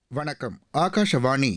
வணக்கம் ஆகாஷவாணி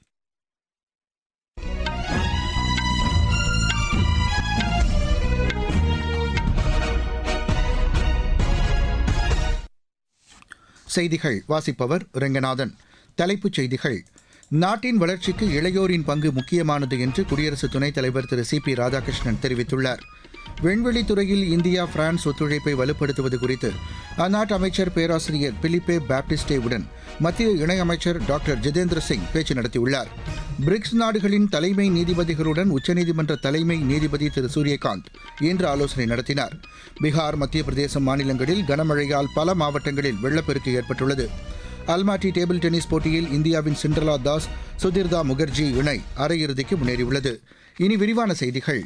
செய்திகள் வாசிப்பவர் ரெங்கநாதன் தலைப்புச் செய்திகள் நாட்டின் வளர்ச்சிக்கு இளையோரின் பங்கு முக்கியமானது என்று குடியரசு துணைத் தலைவர் திரு சி பி ராதாகிருஷ்ணன் தெரிவித்துள்ளார் விண்வெளித் துறையில் இந்தியா பிரான்ஸ் ஒத்துழைப்பை வலுப்படுத்துவது குறித்து அந்நாட்டு அமைச்சர் பேராசிரியர் பிலிப்பே பாப்டிஸ்டேவுடன் மத்திய இணையமைச்சர் டாக்டர் ஜிதேந்திர சிங் பேச்சு நடத்தியுள்ளார் பிரிக்ஸ் நாடுகளின் தலைமை நீதிபதிகளுடன் உச்சநீதிமன்ற தலைமை நீதிபதி திரு சூரியகாந்த் இன்று ஆலோசனை நடத்தினார் பீகார் மத்திய பிரதேசம் மாநிலங்களில் கனமழையால் பல மாவட்டங்களில் வெள்ளப்பெருக்கு ஏற்பட்டுள்ளது அல்மாட்டி டேபிள் டென்னிஸ் போட்டியில் இந்தியாவின் சிண்ட்ரலா தாஸ் சுதிர்தா முகர்ஜி இணை அரையிறுதிக்கு முன்னேறியுள்ளது இனி விரிவான செய்திகள்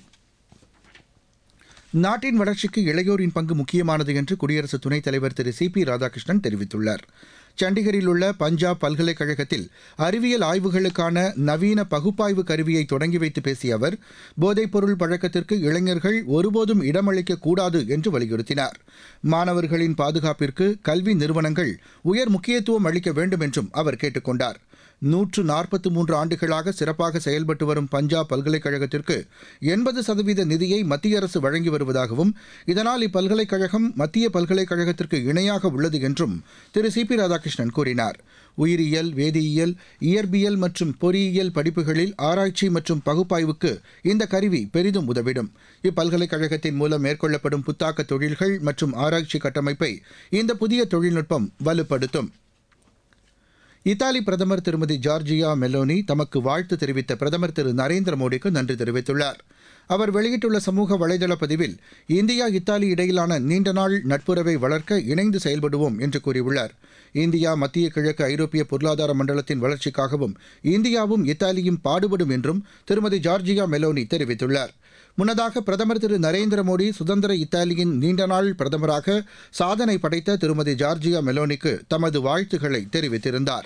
நாட்டின் வளர்ச்சிக்கு இளையோரின் பங்கு முக்கியமானது என்று குடியரசு துணைத் தலைவர் திரு சி பி ராதாகிருஷ்ணன் தெரிவித்துள்ளார் சண்டிகரில் உள்ள பஞ்சாப் பல்கலைக்கழகத்தில் அறிவியல் ஆய்வுகளுக்கான நவீன பகுப்பாய்வு கருவியை தொடங்கி வைத்து பேசிய அவர் போதைப்பொருள் பழக்கத்திற்கு இளைஞர்கள் ஒருபோதும் இடமளிக்க கூடாது என்று வலியுறுத்தினார் மாணவர்களின் பாதுகாப்பிற்கு கல்வி நிறுவனங்கள் உயர் முக்கியத்துவம் அளிக்க வேண்டும் என்றும் அவர் கேட்டுக் கொண்டார் நூற்று நாற்பத்து மூன்று ஆண்டுகளாக சிறப்பாக செயல்பட்டு வரும் பஞ்சாப் பல்கலைக்கழகத்திற்கு எண்பது சதவீத நிதியை மத்திய அரசு வழங்கி வருவதாகவும் இதனால் இப்பல்கலைக்கழகம் மத்திய பல்கலைக்கழகத்திற்கு இணையாக உள்ளது என்றும் திரு சி பி ராதாகிருஷ்ணன் கூறினார் உயிரியல் வேதியியல் இயற்பியல் மற்றும் பொறியியல் படிப்புகளில் ஆராய்ச்சி மற்றும் பகுப்பாய்வுக்கு இந்த கருவி பெரிதும் உதவிடும் இப்பல்கலைக்கழகத்தின் மூலம் மேற்கொள்ளப்படும் புத்தாக்க தொழில்கள் மற்றும் ஆராய்ச்சி கட்டமைப்பை இந்த புதிய தொழில்நுட்பம் வலுப்படுத்தும் இத்தாலி பிரதமர் திருமதி ஜார்ஜியா மெலோனி தமக்கு வாழ்த்து தெரிவித்த பிரதமர் திரு நரேந்திர மோடிக்கு நன்றி தெரிவித்துள்ளார் அவர் வெளியிட்டுள்ள சமூக வலைதள பதிவில் இந்தியா இத்தாலி இடையிலான நீண்ட நாள் நட்புறவை வளர்க்க இணைந்து செயல்படுவோம் என்று கூறியுள்ளார் இந்தியா மத்திய கிழக்கு ஐரோப்பிய பொருளாதார மண்டலத்தின் வளர்ச்சிக்காகவும் இந்தியாவும் இத்தாலியும் பாடுபடும் என்றும் திருமதி ஜார்ஜியா மெலோனி தெரிவித்துள்ளார் முன்னதாக பிரதமர் திரு நரேந்திர மோடி சுதந்திர இத்தாலியின் நீண்ட நாள் பிரதமராக சாதனை படைத்த திருமதி ஜார்ஜியா மெலோனிக்கு தமது வாழ்த்துக்களை தெரிவித்திருந்தார்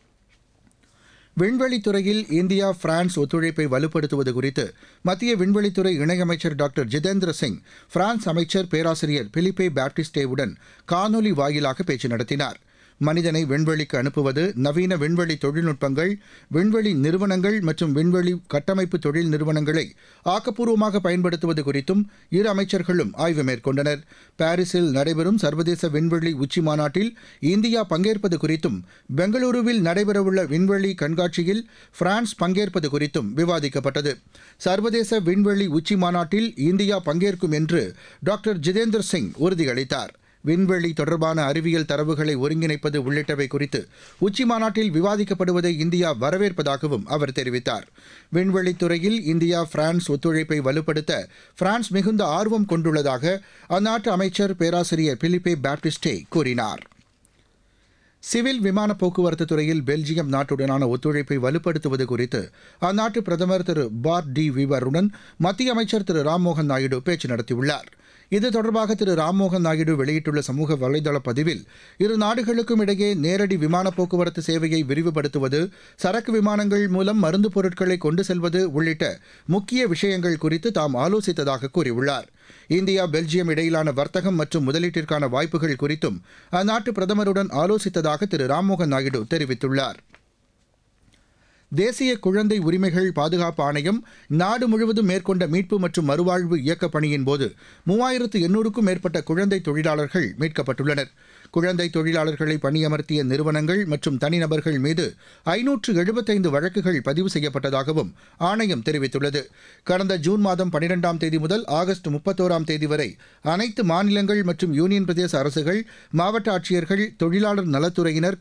விண்வெளித்துறையில் இந்தியா பிரான்ஸ் ஒத்துழைப்பை வலுப்படுத்துவது குறித்து மத்திய விண்வெளித்துறை இணையமைச்சர் டாக்டர் ஜிதேந்திர சிங் பிரான்ஸ் அமைச்சர் பேராசிரியர் பிலிப்பே பாப்டிஸ்டேவுடன் காணொலி வாயிலாக பேச்சு நடத்தினார் மனிதனை விண்வெளிக்கு அனுப்புவது நவீன விண்வெளி தொழில்நுட்பங்கள் விண்வெளி நிறுவனங்கள் மற்றும் விண்வெளி கட்டமைப்பு தொழில் நிறுவனங்களை ஆக்கப்பூர்வமாக பயன்படுத்துவது குறித்தும் இரு அமைச்சர்களும் ஆய்வு மேற்கொண்டனர் பாரிஸில் நடைபெறும் சர்வதேச விண்வெளி உச்சி மாநாட்டில் இந்தியா பங்கேற்பது குறித்தும் பெங்களூருவில் நடைபெறவுள்ள விண்வெளி கண்காட்சியில் பிரான்ஸ் பங்கேற்பது குறித்தும் விவாதிக்கப்பட்டது சர்வதேச விண்வெளி உச்சி மாநாட்டில் இந்தியா பங்கேற்கும் என்று டாக்டர் ஜிதேந்திர சிங் உறுதியளித்தார் விண்வெளி தொடர்பான அறிவியல் தரவுகளை ஒருங்கிணைப்பது உள்ளிட்டவை குறித்து உச்சி மாநாட்டில் விவாதிக்கப்படுவதை இந்தியா வரவேற்பதாகவும் அவர் தெரிவித்தார் விண்வெளித் துறையில் இந்தியா பிரான்ஸ் ஒத்துழைப்பை வலுப்படுத்த பிரான்ஸ் மிகுந்த ஆர்வம் கொண்டுள்ளதாக அந்நாட்டு அமைச்சர் பேராசிரியர் பிலிப்பே பாப்டிஸ்டே கூறினார் சிவில் விமான போக்குவரத்து துறையில் பெல்ஜியம் நாட்டுடனான ஒத்துழைப்பை வலுப்படுத்துவது குறித்து அந்நாட்டு பிரதமர் திரு பார் டி விவருடன் மத்திய அமைச்சர் திரு ராம்மோகன் நாயுடு பேச்சு நடத்தியுள்ளார் இது தொடர்பாக திரு ராம்மோகன் நாயுடு வெளியிட்டுள்ள சமூக வலைதள பதிவில் இரு நாடுகளுக்கும் இடையே நேரடி விமான போக்குவரத்து சேவையை விரிவுபடுத்துவது சரக்கு விமானங்கள் மூலம் மருந்து பொருட்களை கொண்டு செல்வது உள்ளிட்ட முக்கிய விஷயங்கள் குறித்து தாம் ஆலோசித்ததாக கூறியுள்ளார் இந்தியா பெல்ஜியம் இடையிலான வர்த்தகம் மற்றும் முதலீட்டிற்கான வாய்ப்புகள் குறித்தும் அந்நாட்டு பிரதமருடன் ஆலோசித்ததாக திரு ராம்மோகன் நாயுடு தெரிவித்துள்ளார் தேசிய குழந்தை உரிமைகள் பாதுகாப்பு ஆணையம் நாடு முழுவதும் மேற்கொண்ட மீட்பு மற்றும் மறுவாழ்வு இயக்கப் பணியின் போது மூவாயிரத்து எண்ணூறுக்கும் மேற்பட்ட குழந்தை தொழிலாளர்கள் மீட்கப்பட்டுள்ளனர் குழந்தை தொழிலாளர்களை பணியமர்த்திய நிறுவனங்கள் மற்றும் தனிநபர்கள் மீது ஐநூற்று எழுபத்தைந்து வழக்குகள் பதிவு செய்யப்பட்டதாகவும் ஆணையம் தெரிவித்துள்ளது கடந்த ஜூன் மாதம் பனிரெண்டாம் தேதி முதல் ஆகஸ்ட் முப்பத்தோராம் தேதி வரை அனைத்து மாநிலங்கள் மற்றும் யூனியன் பிரதேச அரசுகள் மாவட்ட ஆட்சியர்கள் தொழிலாளர் நலத்துறையினர்